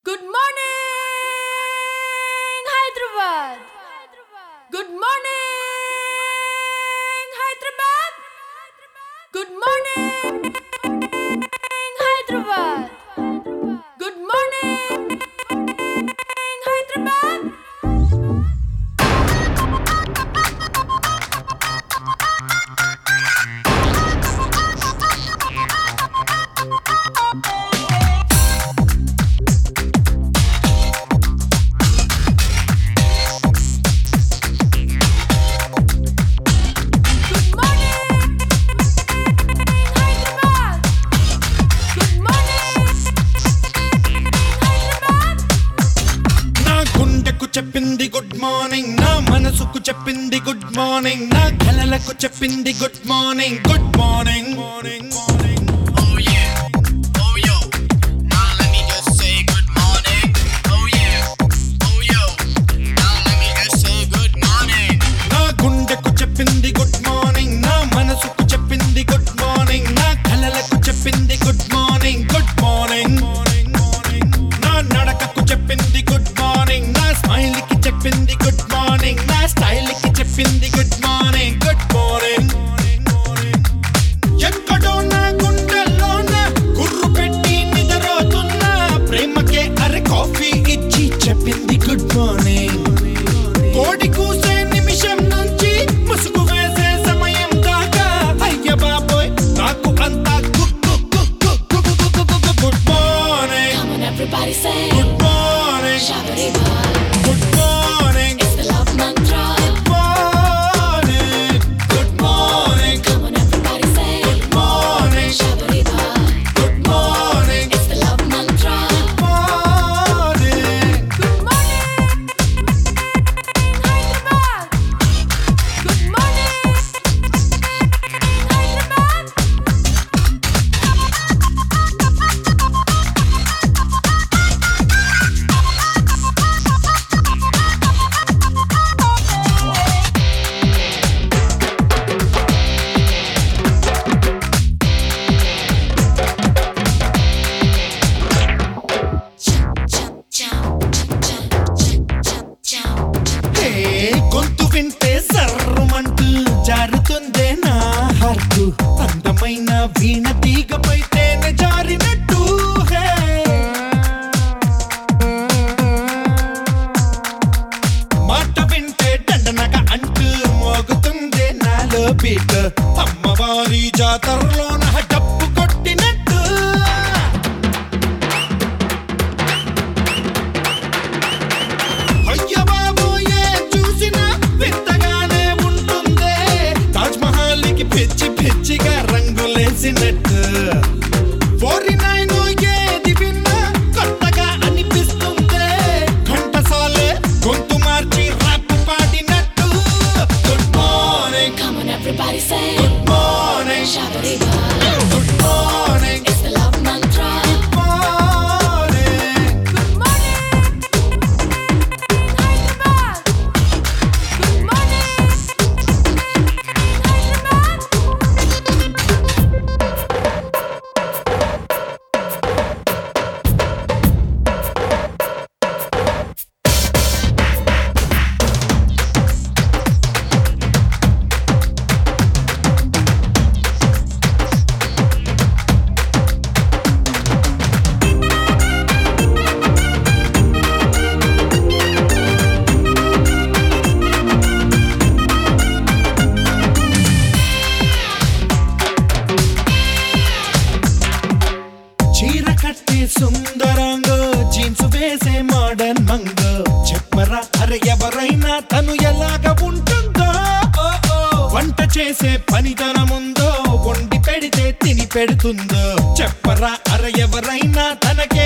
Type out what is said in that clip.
Good morning, Hyderabad. Good morning, Hyderabad. Good morning, Hyderabad. Good morning, Hyderabad. Good morning, Hyderabad. Good morning, Hyderabad. నా గుండెకు చెప్పింది good morning నా మనసుకు చెప్పింది good morning నా కలలకు చెప్పింది good morning good morning morning morning Oh yeah, oh yo. Now let me just say good morning. Oh yeah, oh yo. Now let me just say good morning. నా గుండెకు చెప్పింది good morning నా మనసుకు చెప్పింది good morning నా కలలకు చెప్పింది good morning good morning morning morning నా నడకకు చెప్పింది గుడ్ మార్నింగ్ నా స్మైల్ కి చెప్పింది గుడ్ మార్నింగ్ నా స్టైల్ కి చెప్పింది good morning good morning morning morning ఎక్కడో నా గుండెల్లోన గుర్రు పెట్టి నిద్రపోతున్నా ప్రేమకే అరే కాఫీ ఇచ్చి చెప్పింది గుడ్ మార్నింగ్ కోడి కూసే నిమిషం నుంచి ముసుగు వేసే సమయం దాకా అయ్య బాబోయ్ నాకు అంతా good morning Come on, everybody say, good morning Shabariba. Good morning It's the love mantra. Morning good morning Come on, everybody say, morning Shabariba. Good morning It's the love mantra. Morning Good morning, Hyderabad. Good morning, Hyderabad. హే, గొంతు వింటే సర్రమంటూ జారుతుందే నా heart అందమైన వీణ తీగపై తేనె జారినట్టు హే. మాట వింటే దండనగా అంటూ మోగుతుందే నాలో బీట్ అమ్మవారి జాతరలోన డప్పు కొట్టినట్టు అయ్య బాబోయే చూసినా వింతగానే ఉంటుందే తాజ్ మహల్ కి పిచ్చి పిచ్చిగా రంగులేసినట్టు ఫోర్టీ నైన్ ఏది విన్నా కొత్తగా అనిపిస్తుందే ఘంటసాలే గొంతు మార్చి ర్యాప్ పాడినట్టు good morning Come on, everybody say, good morning Shabariba. Good morning It's the love mantra. Morning Good morning, Hyderabad. Good morning, Hyderabad. చీర కట్టే సుందరాంగ జీన్స్ వేసే మోడర్న్ మంగ చెప్పరా అరే ఎవరైనా తను ఎలాగ ఉంటుందో ఓ, ఓ. వంట చేసే పనితనముందో వండి పెడితే తిని పెడుతుందో చెప్పరా అరే ఎవరైనా తనకే